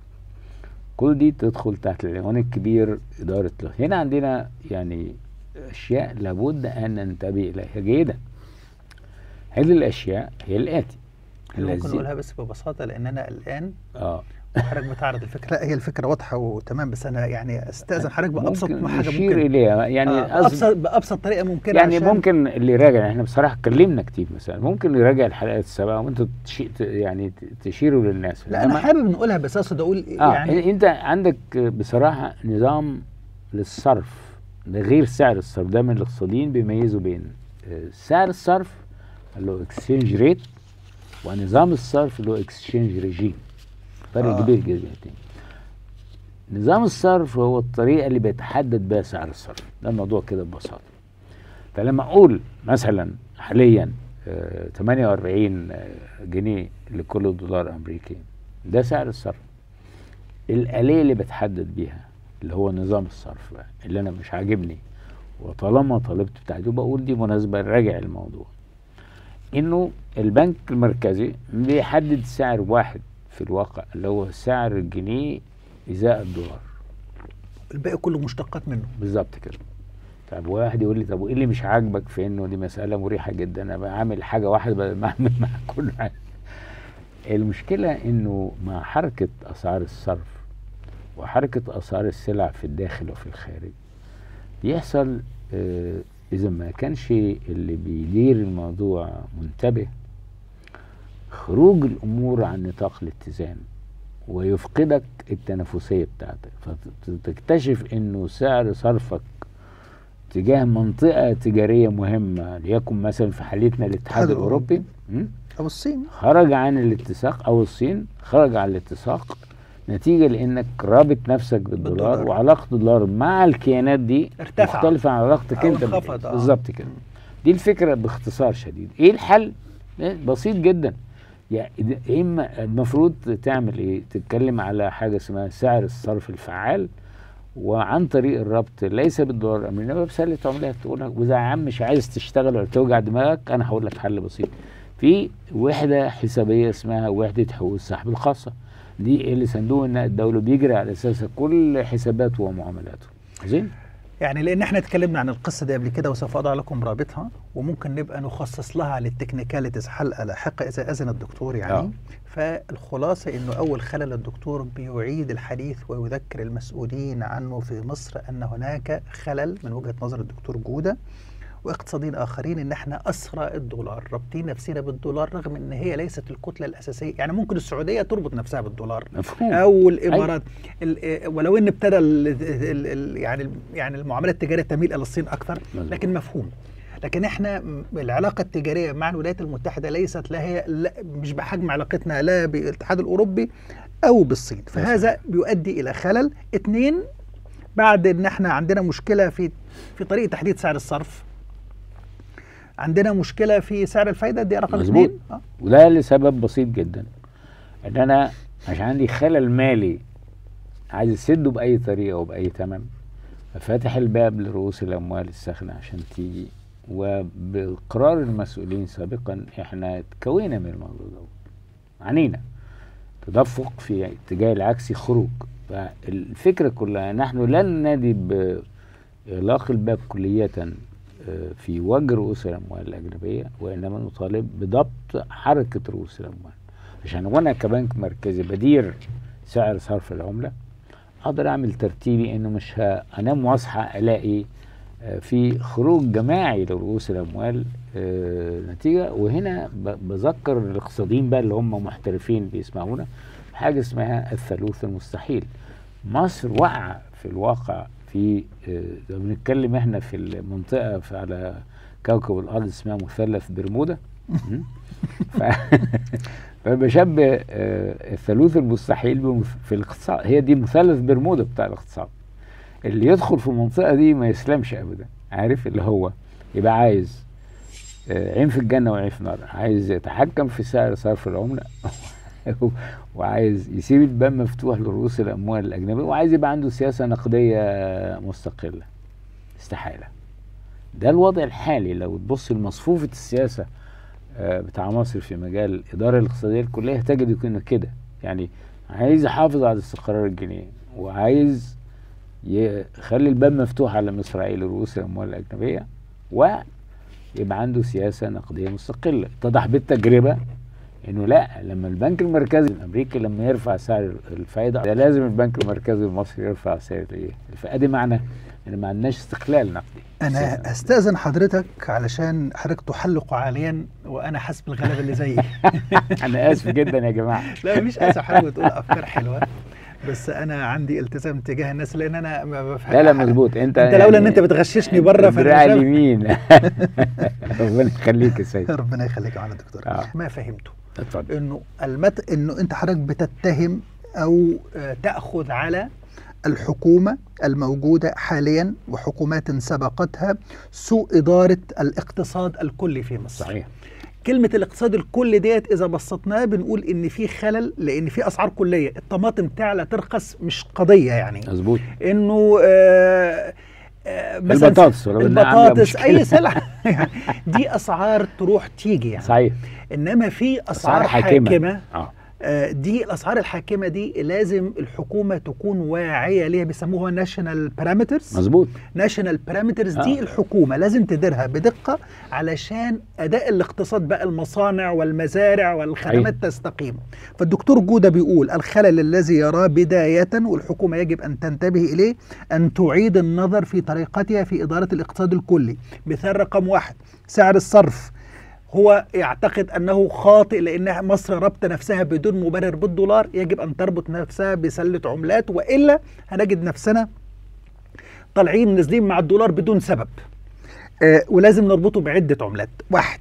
كل دي تدخل تحت العنوان الكبير إدارة ال- هنا عندنا يعني أشياء لابد أن ننتبه إليها جيدا هذه الأشياء هي الآتي ممكن الذي- نقولها بس ببساطه لان انا الان آه حضرتك بتعرض الفكره لا هي الفكره واضحه وتمام بس انا يعني استاذن حضرتك بابسط ممكن ما حاجه نشير ممكن إليها يعني آه قصد- بابسط بابسط طريقه ممكنه يعني عشان ممكن اللي يراجع احنا بصراحة اتكلمنا كتير مثلا ممكن اللي يراجع الحلقات السابقة وانتوا تشي... ت- يعني ت- تشيروا للناس لا انا إنما- حابب نقولها بس اقصد اقول اه يعني يعني انت عندك بصراحه نظام للصرف ده غير سعر الصرف ده من الاقتصاديين بيميزوا بين آه، سعر الصرف اللي هو اكسشينج ريت ونظام الصرف اللي هو اكسشينج ريجيم فرق آه. كبير جدا نظام الصرف هو الطريقه اللي بيتحدد بها سعر الصرف ده الموضوع كده ببساطه فلما اقول مثلا حاليا آه، 48 آه، جنيه لكل دولار امريكي ده سعر الصرف الآلية اللي بتحدد بيها اللي هو نظام الصرف بقى اللي أنا مش عاجبني وطالما طالبت بتاعته بقول دي مناسبة نراجع الموضوع إنه البنك المركزي بيحدد سعر واحد في الواقع اللي هو سعر الجنيه إزاء الدولار الباقي كله مشتقات منه بالظبط كده طب واحد يقول لي طب وايه اللي مش عاجبك في انه دي مساله مريحه جدا انا بعمل حاجه واحده بدل ما اعمل مع كل حاجه المشكله انه مع حركه اسعار الصرف وحركه اسعار السلع في الداخل وفي الخارج بيحصل آه اذا ما كانش اللي بيدير الموضوع منتبه خروج الامور عن نطاق الاتزان ويفقدك التنافسيه بتاعتك فتكتشف انه سعر صرفك تجاه منطقه تجاريه مهمه ليكن مثلا في حالتنا الاتحاد الاتحاد الاوروبي م? او الصين خرج عن الاتساق او الصين خرج عن الاتساق نتيجه لانك رابط نفسك بالدولار, بالدولار. وعلاقه الدولار مع الكيانات دي ارتفع. مختلفه عن علاقتك أو انت بال- انخفض، آه. بالظبط كده دي الفكره باختصار شديد ايه الحل إيه؟ بسيط جدا يعني إذا- اما المفروض تعمل ايه تتكلم على حاجه اسمها سعر الصرف الفعال وعن طريق الربط ليس بالدولار الامريكي انما بسله عملات تقول لك واذا يا عم مش عايز تشتغل ولا توجع دماغك انا هقول لك حل بسيط في وحده حسابيه اسمها وحده حقوق السحب الخاصه دي اللي صندوق النقد الدولي بيجري على اساسها كل حساباته ومعاملاته عظيم يعني لان احنا اتكلمنا عن القصه دي قبل كده وسوف اضع لكم رابطها وممكن نبقى نخصص لها للتكنيكاليتيز حلقه لاحقه اذا اذن الدكتور يعني آه. فالخلاصه انه اول خلل الدكتور بيعيد الحديث ويذكر المسؤولين عنه في مصر ان هناك خلل من وجهه نظر الدكتور جوده واقتصاديين اخرين ان احنا اسرى الدولار رابطين نفسنا بالدولار رغم ان هي ليست الكتله الاساسيه يعني ممكن السعوديه تربط نفسها بالدولار مفهوم او الامارات ال- ولو ان ابتدى ال- ال- ال- يعني يعني المعاملات التجاريه تميل الى الصين اكثر مظبوط. لكن مفهوم لكن احنا م- العلاقه التجاريه مع الولايات المتحده ليست لا هي لا مش بحجم علاقتنا لا بالاتحاد الاوروبي او بالصين فهذا بيؤدي الى خلل اثنين بعد ان احنا عندنا مشكله في في طريقه تحديد سعر الصرف عندنا مشكله في سعر الفايده دي رقم مظبوط. اثنين آه. وده لسبب بسيط جدا ان انا عشان عندي خلل مالي عايز اسده باي طريقه وباي ثمن ففاتح الباب لرؤوس الاموال الساخنه عشان تيجي وباقرار المسؤولين سابقا احنا تكوينا من الموضوع ده عنينا تدفق في اتجاه العكسي خروج فالفكره كلها نحن لا ننادي باغلاق الباب كليه آه، في وجه رؤوس الاموال الاجنبيه وانما نطالب بضبط حركه رؤوس الاموال عشان وانا كبنك مركزي بدير سعر صرف العمله اقدر اعمل ترتيبي انه مش ه- انام واصحى الاقي آه، في خروج جماعي لرؤوس الاموال آه، نتيجه وهنا ب- بذكر الاقتصاديين بقى اللي هم محترفين بيسمعونا حاجه اسمها الثالوث المستحيل مصر واقعه في الواقع في آه، لو بنتكلم احنا في المنطقه في على كوكب الارض اسمها مثلث برمودا م? ف... فبشبه آه، الثالوث المستحيل بمث- في الاقتصاد هي دي مثلث برمودا بتاع الاقتصاد اللي يدخل في المنطقه دي ما يسلمش ابدا عارف اللي هو يبقى عايز آه، عين في الجنه وعين في النار عايز يتحكم في سعر صرف العمله وعايز يسيب الباب مفتوح لرؤوس الاموال الاجنبيه وعايز يبقى عنده سياسه نقديه مستقله استحاله ده الوضع الحالي لو تبص لمصفوفه السياسه آه، بتاع مصر في مجال الاداره الاقتصاديه الكليه تجد انه كده يعني عايز يحافظ على استقرار الجنيه وعايز يخلي الباب مفتوح على مصراعي لرؤوس الاموال الاجنبيه ويبقى عنده سياسه نقديه مستقله اتضح بالتجربه انه لا لما البنك المركزي الامريكي لما يرفع سعر الفائده ده لازم البنك المركزي المصري يرفع سعر الايه الفائده معنى ان ما عندناش استقلال نقدي انا استاذن حضرتك علشان حضرتك تحلق عاليا وانا حاسس بالغلبه اللي زيي انا اسف جدا يا جماعه لا مش اسف حضرتك بتقول افكار حلوه بس انا عندي التزام تجاه الناس لان انا ما بفهم لا لا مظبوط انت انت لولا ان انت بتغششني بره الدراع فانا مش اليمين ربنا يخليك يا سيد ربنا يخليك يا معالي الدكتور آه. ما فهمته اتفضل انه المت... انه انت حضرتك بتتهم او آه، تاخذ على الحكومه الموجوده حاليا وحكومات سبقتها سوء اداره الاقتصاد الكلي في مصر صحيح كلمة الاقتصاد الكلي ديت إذا بسطناها بنقول إن في خلل لأن في أسعار كلية، الطماطم تعلى ترخص مش قضية يعني مظبوط إنه آه آه مثلاً البطاطس ولو إنها عاملة البطاطس مشكلة. أي سلعة يعني دي أسعار تروح تيجي يعني صحيح إنما في أسعار, أسعار حاكمة, حاكمة. حاكمة اه آه، دي الاسعار الحاكمه دي لازم الحكومه تكون واعيه ليها بيسموها ناشونال بارامترز مظبوط ناشونال بارامترز آه. دي الحكومه لازم تديرها بدقه علشان اداء الاقتصاد بقى المصانع والمزارع والخدمات تستقيم فالدكتور جوده بيقول الخلل الذي يراه بدايه والحكومه يجب ان تنتبه اليه ان تعيد النظر في طريقتها في اداره الاقتصاد الكلي مثال رقم واحد سعر الصرف هو يعتقد انه خاطئ لان مصر ربط نفسها بدون مبرر بالدولار يجب ان تربط نفسها بسله عملات والا هنجد نفسنا طالعين نازلين مع الدولار بدون سبب آه ولازم نربطه بعده عملات واحد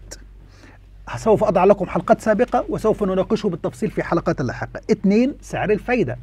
سوف اضع لكم حلقات سابقه وسوف نناقشه بالتفصيل في حلقات لاحقه اثنين سعر الفايده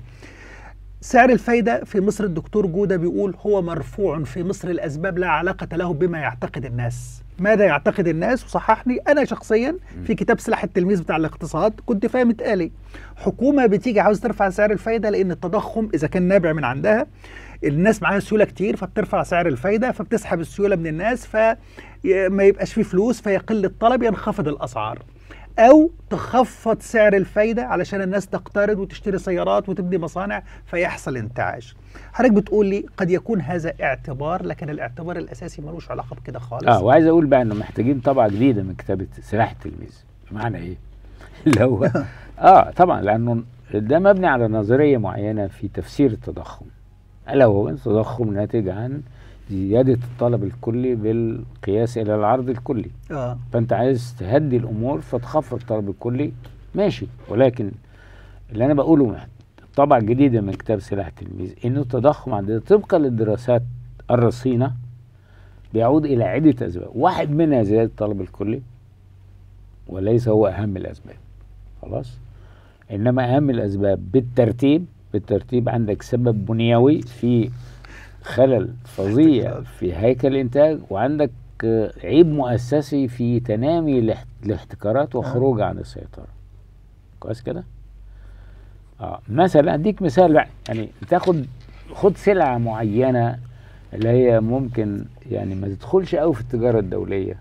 سعر الفايدة في مصر الدكتور جودة بيقول هو مرفوع في مصر الأسباب لا علاقة له بما يعتقد الناس ماذا يعتقد الناس وصححني أنا شخصيا في كتاب سلاح التلميذ بتاع الاقتصاد كنت فاهم اتقالي حكومة بتيجي عاوز ترفع سعر الفايدة لأن التضخم إذا كان نابع من عندها الناس معاها سيولة كتير فبترفع سعر الفايدة فبتسحب السيولة من الناس فما يبقاش فيه فلوس فيقل الطلب ينخفض الأسعار او تخفض سعر الفايده علشان الناس تقترض وتشتري سيارات وتبني مصانع فيحصل انتعاش حضرتك بتقول لي قد يكون هذا اعتبار لكن الاعتبار الاساسي ملوش علاقه بكده خالص اه وعايز اقول بقى انه محتاجين طبعه جديده من كتابه سلاح التلميذ بمعنى ايه؟ اللي هو اه طبعا لانه ده مبني على نظريه معينه في تفسير التضخم الا وهو التضخم ناتج عن زياده الطلب الكلي بالقياس الى العرض الكلي اه فانت عايز تهدي الامور فتخفض الطلب الكلي ماشي ولكن اللي انا بقوله الطبعه الجديده من كتاب سلاح التلميذ انه التضخم عندنا طبقا للدراسات الرصينه بيعود الى عده اسباب واحد منها زياده الطلب الكلي وليس هو اهم الاسباب خلاص انما اهم الاسباب بالترتيب بالترتيب عندك سبب بنيوي في خلل فظيع في هيكل الانتاج وعندك آه، عيب مؤسسي في تنامي الاحت- الاحتكارات وخروج عن السيطره كويس كده اه مثلا اديك مثال بقى يعني تاخد خد سلعه معينه اللي هي ممكن يعني ما تدخلش قوي في التجاره الدوليه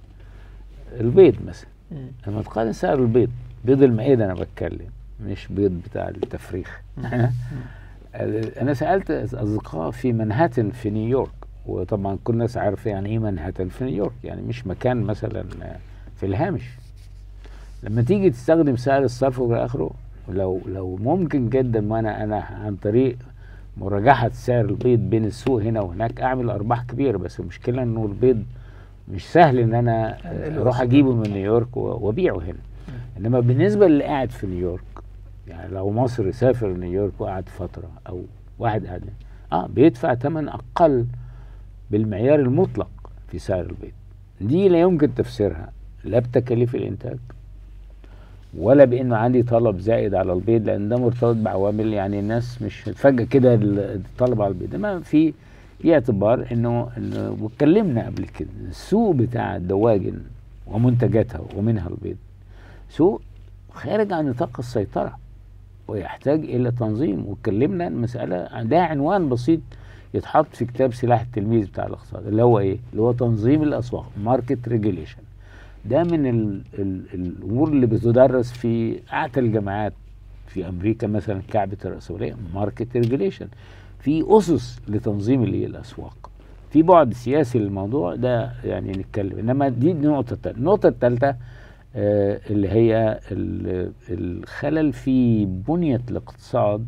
البيض مثلا مم. لما تقارن سعر البيض بيض المائدة أنا بتكلم مش بيض بتاع التفريخ أنا أنا سألت أصدقاء في منهاتن في نيويورك وطبعا كل الناس عارفة يعني إيه منهاتن في نيويورك يعني مش مكان مثلا في الهامش لما تيجي تستخدم سعر الصرف والى آخره لو لو ممكن جدا وأنا أنا عن طريق مراجعة سعر البيض بين السوق هنا وهناك أعمل أرباح كبيرة بس المشكلة إنه البيض مش سهل إن أنا أنقله أروح أصلاً. أجيبه من نيويورك و- وأبيعه هنا انما بالنسبه للي قاعد في نيويورك يعني لو مصري سافر نيويورك وقعد فتره او واحد قاعد اه بيدفع ثمن اقل بالمعيار المطلق في سعر البيض دي لا يمكن تفسيرها لا بتكاليف الانتاج ولا بانه عندي طلب زائد على البيض لان ده مرتبط بعوامل يعني الناس مش فجاه كده الطلب على البيض انما في في اعتبار انه انه واتكلمنا قبل كده السوق بتاع الدواجن ومنتجاتها ومنها البيض سوق خارج عن نطاق السيطرة ويحتاج إلى تنظيم واتكلمنا المسألة ده عنوان بسيط يتحط في كتاب سلاح التلميذ بتاع الاقتصاد اللي هو ايه؟ اللي هو تنظيم الاسواق ماركت ريجوليشن ده من ال ال الامور اللي بتدرس في اعتى الجامعات في امريكا مثلا كعبه الراسماليه ماركت ريجوليشن في اسس لتنظيم الايه الاسواق في بعد سياسي للموضوع ده يعني نتكلم انما دي النقطه الثالثه النقطه الثالثه آه اللي هي ال- الخلل في بنيه الاقتصاد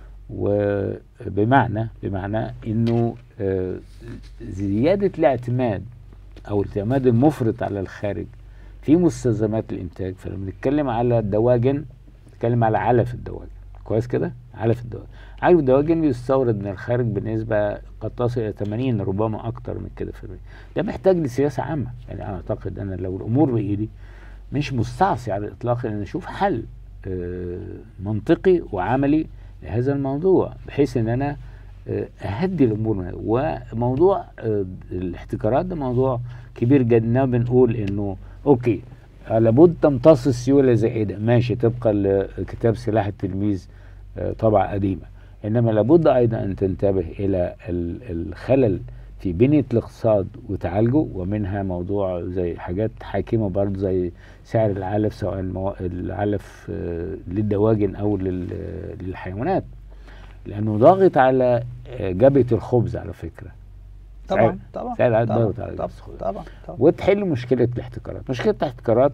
وبمعنى بمعنى انه آه، زياده الاعتماد او الاعتماد المفرط على الخارج في مستلزمات الانتاج فلما نتكلم على الدواجن نتكلم على علف الدواجن كويس كده علف الدواجن علف الدواجن بيستورد من الخارج بنسبه قد تصل الى 80 ربما اكتر من كده في المية ده محتاج لسياسه عامه يعني انا اعتقد انا لو الامور بايدي مش مستعصي على الاطلاق ان نشوف حل آه، منطقي وعملي لهذا الموضوع بحيث ان انا آه، اهدي الامور من- وموضوع آه، الاحتكارات ده موضوع كبير جدا إننا بنقول انه اوكي آه، لابد تمتص السيوله زائده ماشي طبقا لكتاب سلاح التلميذ آه، طبعه قديمه انما لابد ايضا ان تنتبه الى ال- الخلل في بنيه الاقتصاد وتعالجه ومنها موضوع زي حاجات حاكمه برضه زي سعر العلف سواء المو- العلف آه، للدواجن او لل- للحيوانات لانه ضاغط على آه، جبهه الخبز على فكره طبعا طبعا سعر العدد طبعا ضغط على طبعا السوق. طبعا طبعا وتحل مشكله الاحتكارات مشكله الاحتكارات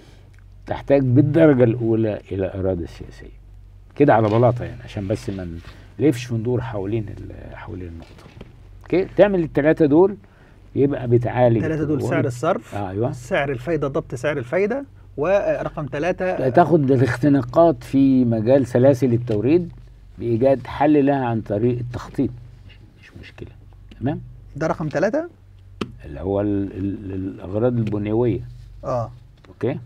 تحتاج بالدرجه الاولى الى اراده سياسيه كده على بلاطه يعني عشان بس ما نلفش وندور حوالين ال- حوالين النقطه اوكي تعمل الثلاثه دول يبقى بتعالج ثلاثة دول سعر الصرف آه ايوه سعر الفايدة ضبط سعر الفايدة ورقم ثلاثة تاخد الاختناقات في مجال سلاسل التوريد بايجاد حل لها عن طريق التخطيط مش, مش مشكله تمام ده رقم ثلاثة اللي هو ال ال الاغراض البنيويه اه اوكي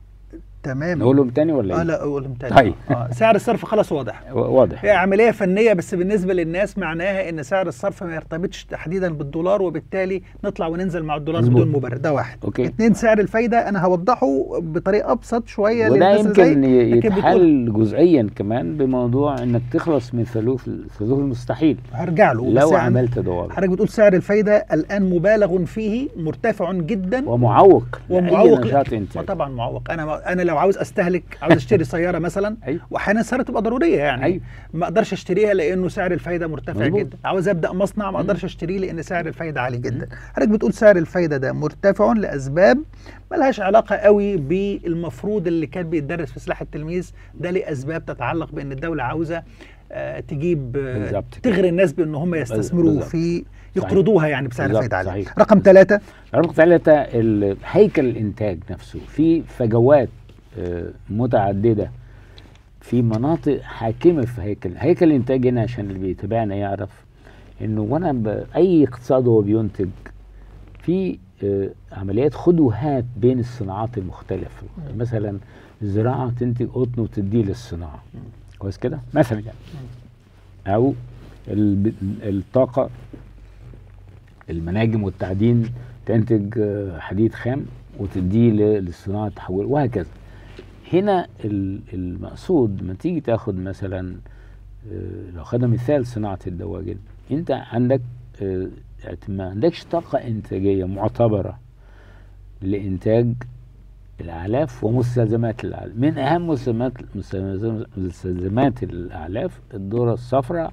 تمام نقولهم تاني ولا اه ايه لا قولهم تاني طيب. آه. سعر الصرف خلاص واضح و- واضح هي عملية فنية بس بالنسبة للناس معناها ان سعر الصرف ما يرتبطش تحديدا بالدولار وبالتالي نطلع وننزل مع الدولار مظبوط. بدون مبرر ده واحد أوكي. اتنين سعر الفايدة انا هوضحه بطريقة ابسط شوية وده للناس اللي يمكن زي- ي- لكن بتقول- يتحل جزئيا كمان بموضوع انك تخلص من ثلوث ثلوث المستحيل هرجع له بس لو يعني عملت دولار حضرتك بتقول سعر الفايدة الآن مبالغ فيه مرتفع جدا ومعوق ومعوق لاي نشاط ما انتاج طبعا معوق انا انا لو عاوز استهلك عاوز اشتري سياره مثلا ايوه واحيانا السياره تبقى ضروريه يعني أيوة. ما اقدرش اشتريها لانه سعر الفايده مرتفع مظبوط. جدا عاوز ابدا مصنع ما اقدرش اشتريه لان سعر الفايده عالي جدا حضرتك بتقول سعر الفايده ده مرتفع لاسباب ملهاش علاقه قوي بالمفروض اللي كان بيتدرس في سلاح التلميذ ده لاسباب تتعلق بان الدوله عاوزه آه، تجيب آه، بالظبط كده. تغري الناس بان هم يستثمروا بالظبط. في يقرضوها يعني بسعر بالظبط، فايده عاليه صحيح. رقم ثلاثة رقم ثلاثة ال- هيكل الإنتاج نفسه في فجوات آه، متعددة في مناطق حاكمة في هيكل هيكل الإنتاج هنا عشان اللي بيتابعنا يعرف إنه وأنا ب- أي اقتصاد هو بينتج في آه، عمليات خد وهات بين الصناعات المختلفة مثلا الزراعة تنتج قطن وتديه للصناعة كويس كده مثلا يعني أو الب- الطاقة المناجم والتعدين تنتج آه، حديد خام وتديه ل- للصناعه تحول وهكذا هنا ال- المقصود لما تيجي تاخد مثلا آه، لو خدنا مثال صناعه الدواجن انت عندك آه، ما عندكش طاقه انتاجيه معتبره لانتاج الاعلاف ومستلزمات الاعلاف من اهم مستلزمات مستلزمات- مستلزمات الاعلاف الذره الصفراء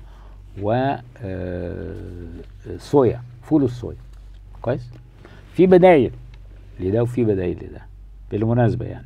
وصويا فول الصويا كويس في بدايل لده وفي بدايل لده بالمناسبه يعني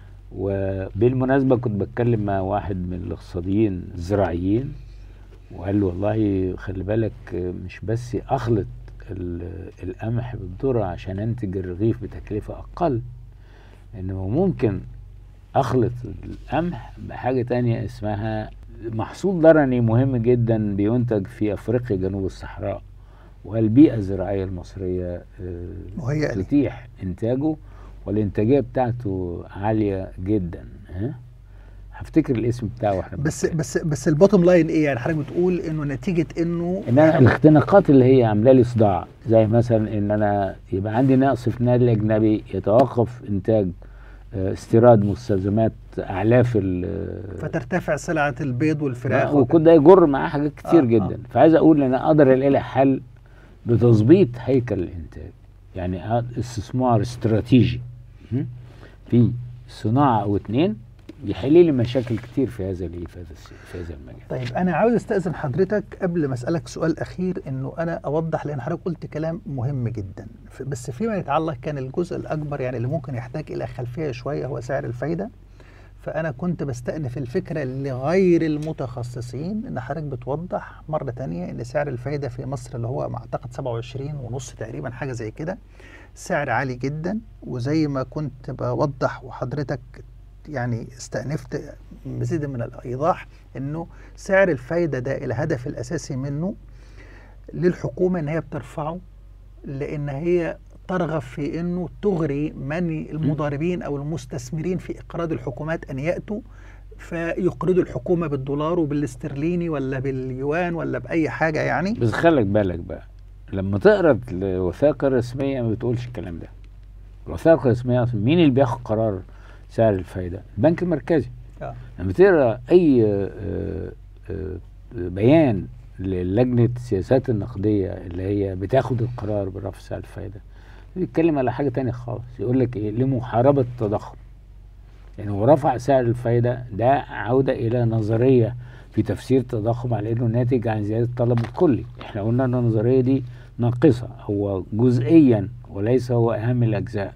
وبالمناسبه كنت بتكلم مع واحد من الاقتصاديين الزراعيين وقال له والله خلي بالك مش بس اخلط ال- القمح بالذره عشان انتج الرغيف بتكلفه اقل انما ممكن اخلط القمح بحاجه تانية اسمها محصول ضرني مهم جدا بينتج في افريقيا جنوب الصحراء والبيئه الزراعيه المصريه آه، مهيأ لي. تتيح انتاجه والانتاجيه بتاعته عاليه جدا ها هفتكر الاسم بتاعه واحنا بس بنتكلم. بس بس البوتوم لاين ايه يعني حضرتك بتقول انه نتيجه انه ان انا الاختناقات اللي هي عامله لي صداع زي مثلا ان انا يبقى عندي نقص في النادي الاجنبي يتوقف انتاج آه، استيراد مستلزمات اعلاف ال- فترتفع سلعه البيض والفراخ وكل ده يجر معاه حاجات كتير آه، آه. جدا فعايز اقول ان انا اقدر الاقي حل بتظبيط هيكل الانتاج يعني آه، استثمار استراتيجي م? في صناعه او اتنين يحل لي مشاكل كتير في هذا الايه في هذا الس- في هذا المجال طيب انا عاوز استاذن حضرتك قبل ما اسالك سؤال اخير انه انا اوضح لان حضرتك قلت كلام مهم جدا ف- بس فيما يتعلق كان الجزء الاكبر يعني اللي ممكن يحتاج الى خلفيه شويه هو سعر الفايده فانا كنت بستأنف الفكره لغير المتخصصين ان حضرتك بتوضح مره تانية ان سعر الفايده في مصر اللي هو اعتقد 27 ونص تقريبا حاجه زي كده سعر عالي جدا وزي ما كنت بوضح وحضرتك يعني استأنفت مزيد من الإيضاح أنه سعر الفايدة ده الهدف الأساسي منه للحكومة أن هي بترفعه لأن هي ترغب في أنه تغري من المضاربين أو المستثمرين في إقراض الحكومات أن يأتوا فيقرضوا الحكومة بالدولار وبالاسترليني ولا باليوان ولا بأي حاجة يعني بس خلك بالك بقى لما تقرا الوثائق الرسميه ما بتقولش الكلام ده الوثائق الرسميه أصلاً مين اللي بياخد قرار سعر الفايده البنك المركزي آه. لما تقرا اي آه، آه، بيان للجنه السياسات النقديه اللي هي بتاخد القرار برفع سعر الفايده بيتكلم على حاجه تانية خالص يقول لك ايه لمحاربه التضخم يعني هو رفع سعر الفايده ده عوده الى نظريه في تفسير التضخم على انه ناتج عن زياده الطلب الكلي احنا قلنا ان النظريه دي ناقصه هو جزئيا وليس هو اهم الاجزاء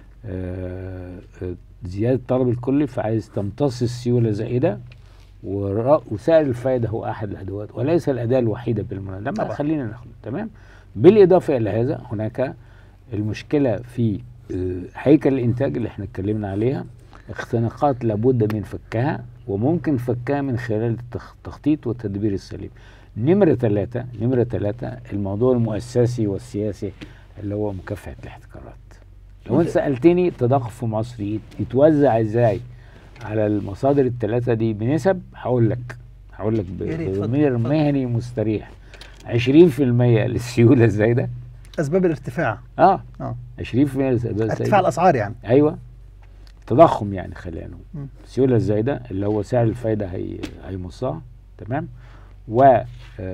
آه، آه، زياده الطلب الكلي فعايز تمتص السيوله زائده ورا- وسعر الفائده هو احد الادوات وليس الاداه الوحيده بالمناسبه لما طبعا. خلينا ناخد تمام بالاضافه الى هذا هناك المشكله في آه، هيكل الانتاج اللي احنا اتكلمنا عليها اختناقات لابد من فكها وممكن فكها من خلال التخ- التخطيط والتدبير السليم نمرة ثلاثة نمرة ثلاثة الموضوع المؤسسي والسياسي اللي هو مكافحة الاحتكارات لو انت سألتني التضخم في مصر يت- يتوزع ازاي على المصادر الثلاثة دي بنسب هقول لك هقول لك ب- يا ريت، اتفضل، بضمير اتفضل. مهني مستريح 20% للسيولة الزايدة أسباب الارتفاع اه آه. 20% للسيولة ارتفاع الزايدة الأسعار يعني ايوه تضخم يعني خلينا نقول مم. السيوله الزايده اللي هو سعر الفايده هي هيمصها تمام ومن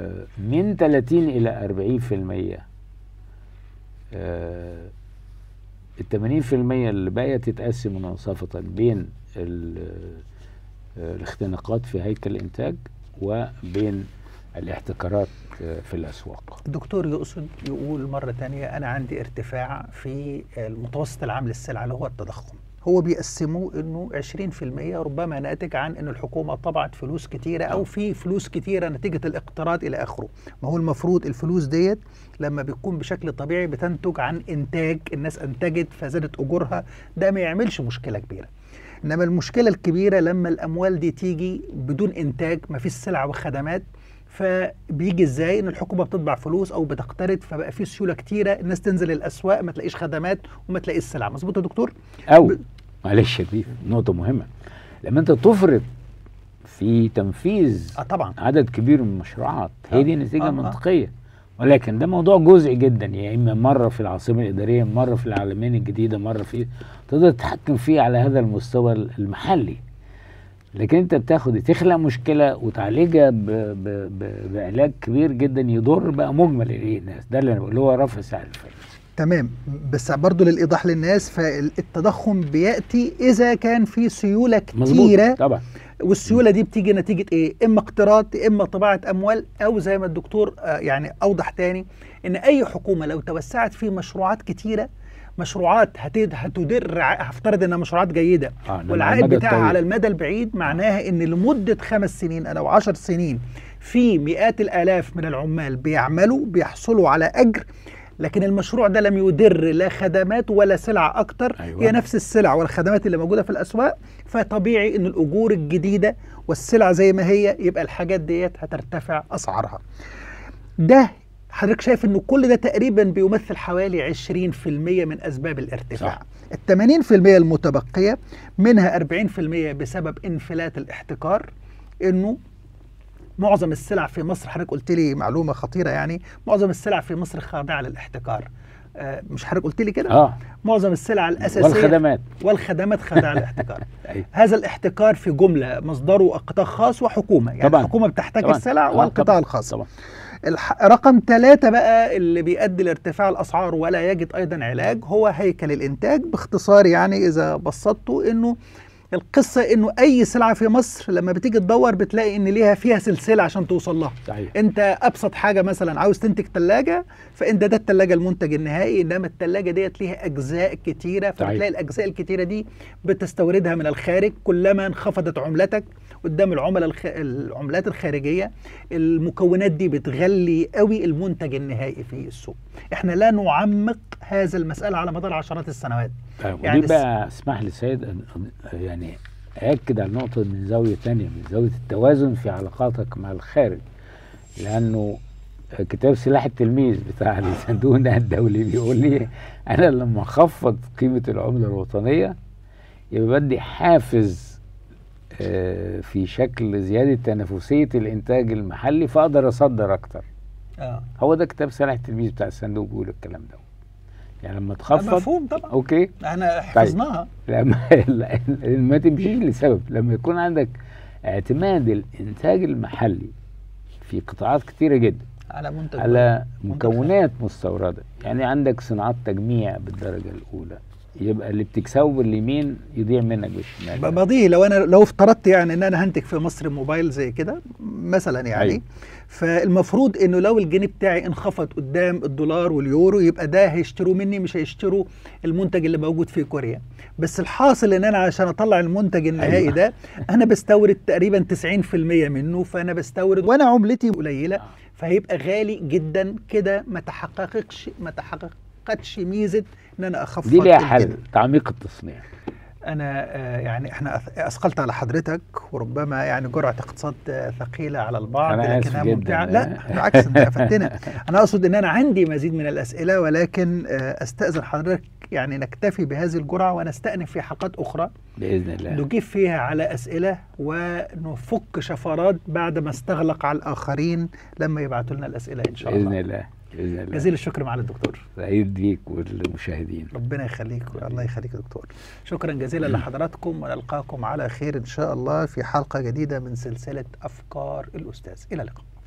30 الى 40% آه، ال 80% اللي باقيه تتقسم مناصفه بين ال- آه، الاختناقات في هيكل الانتاج وبين الاحتكارات آه، في الاسواق الدكتور يقصد يقول مرة تانية أنا عندي ارتفاع في المتوسط العام للسلع اللي هو التضخم هو بيقسموه انه 20% ربما ناتج عن ان الحكومه طبعت فلوس كتيره او آه. في فلوس كتيره نتيجه الاقتراض الى اخره ما هو المفروض الفلوس ديت لما بتكون بشكل طبيعي بتنتج عن انتاج الناس انتجت فزادت اجورها ده ما يعملش مشكله كبيره انما المشكله الكبيره لما الاموال دي تيجي بدون انتاج ما فيش سلع وخدمات فبيجي ازاي ان الحكومه بتطبع فلوس او بتقترض فبقى في سيوله كتيره الناس تنزل الاسواق ما تلاقيش خدمات وما تلاقيش سلع مظبوط يا دكتور او ب- معلش دي نقطه مهمه لما انت تفرط في تنفيذ اه طبعا عدد كبير من المشروعات هي دي آه. نتيجه آه، آه. منطقيه ولكن ده موضوع جزئي جدا يا اما مره في العاصمه الاداريه مره في العالمين الجديده مره في تقدر تتحكم فيه على هذا المستوى المحلي لكن انت بتاخد تخلق مشكله وتعالجها ب... ب... ب... بعلاج كبير جدا يضر بقى مجمل الايه الناس ده اللي انا بقوله اللي هو رفع سعر الفايده تمام بس برضو للايضاح للناس فالتضخم بياتي اذا كان في سيوله كتيره مظبوط طبعا والسيوله دي بتيجي نتيجه ايه؟ اما اقتراض اما طباعه اموال او زي ما الدكتور آه، يعني اوضح تاني ان اي حكومه لو توسعت في مشروعات كتيره مشروعات هتد- هتدر ع- هفترض انها مشروعات جيده اه إنما على والعائد المدى بتاعها الطويل. على المدى البعيد معناها ان لمده خمس سنين او عشر سنين في مئات الالاف من العمال بيعملوا بيحصلوا على اجر لكن المشروع ده لم يدر لا خدمات ولا سلع اكتر أيوة. هي نفس السلع والخدمات اللي موجوده في الاسواق فطبيعي ان الاجور الجديده والسلع زي ما هي يبقى الحاجات ديت هترتفع اسعارها ده حضرتك شايف انه كل ده تقريبا بيمثل حوالي 20% من اسباب الارتفاع صح. ال 80% المتبقيه منها 40% بسبب انفلات الاحتكار انه معظم السلع في مصر حضرتك قلت لي معلومه خطيره يعني معظم السلع في مصر خاضعه للاحتكار آه، مش حضرتك قلت لي كده اه معظم السلع الاساسيه والخدمات والخدمات خاضعه للاحتكار أيوة. هذا الاحتكار في جمله مصدره قطاع خاص وحكومه يعني طبعاً. الحكومه بتحتاج طبعاً. السلع آه، والقطاع طبعاً. الخاص طبعا الح... رقم ثلاثة بقى اللي بيؤدي لارتفاع الأسعار ولا يجد أيضا علاج هو هيكل الإنتاج باختصار يعني إذا بسطته إنه القصة إنه أي سلعة في مصر لما بتيجي تدور بتلاقي إن ليها فيها سلسلة عشان توصل لها صحيح انت ابسط حاجه مثلا عاوز تنتج ثلاجه فانت ده الثلاجه المنتج النهائي انما الثلاجه ديت ليها اجزاء كتيره صحيح. فبتلاقي الاجزاء الكتيره دي بتستوردها من الخارج كلما انخفضت عملتك قدام العملاء الخ... العملات الخارجيه المكونات دي بتغلي قوي المنتج النهائي في السوق احنا لا نعمق هذا المساله على مدار عشرات السنوات طيب ودي يعني الس- بقى اسمح لي سيد أن- يعني أأكد على النقطة من زاوية تانية من زاوية التوازن في علاقاتك مع الخارج لأنه كتاب سلاح التلميذ بتاع صندوق النقد الدولي بيقول لي أنا لما أخفض قيمة العملة الوطنية يبقى بدي حافز آه، في شكل زيادة تنافسية الإنتاج المحلي فأقدر أصدر أكتر اه هو ده كتاب سلاح التلميذ بتاع الصندوق بيقول الكلام ده يعني لما تخفض مفهوم طبعا أوكي احنا حفظناها لما ما تمشيش لسبب لما يكون عندك اعتماد الانتاج المحلي في قطاعات كتيره جدا على منتج على منتج مكونات مستورده يعني عندك صناعات تجميع بالدرجه الاولى يبقى اللي بتكسبه باليمين يضيع منك بالشمال بضيه لو انا لو افترضت يعني ان انا هنتج في مصر موبايل زي كده مثلا يعني أيوة. فالمفروض انه لو الجنيه بتاعي انخفض قدام الدولار واليورو يبقى ده هيشتروا مني مش هيشتروا المنتج اللي موجود في كوريا بس الحاصل ان انا عشان اطلع المنتج النهائي أيوة. ده انا بستورد تقريبا 90% منه فانا بستورد وانا عملتي قليله آه. فهيبقى غالي جدا كده ما تحققش ما تحققتش ميزه ان انا اخفض دي ليها الجنيه. حل تعميق التصنيع أنا آه، يعني إحنا أث- أثقلت على حضرتك وربما يعني جرعة اقتصاد آه، ثقيلة على البعض أنا آسف لكنها جداً. ممتعة لا بالعكس أنت أفدتنا أنا أقصد إن أنا عندي مزيد من الأسئلة ولكن آه، أستأذن حضرتك يعني نكتفي بهذه الجرعة ونستأنف في حلقات أخرى باذن الله نجيب فيها على أسئلة ونفك شفرات بعد ما استغلق على الآخرين لما يبعثوا لنا الأسئلة إن شاء باذن الله الله باذن الله جزيل الشكر معالي الدكتور سعيد بيك والمشاهدين ربنا يخليك الله يخليك يا دكتور شكرا جزيلا لحضراتكم ونلقاكم على خير ان شاء الله في حلقه جديده من سلسله افكار الاستاذ الى اللقاء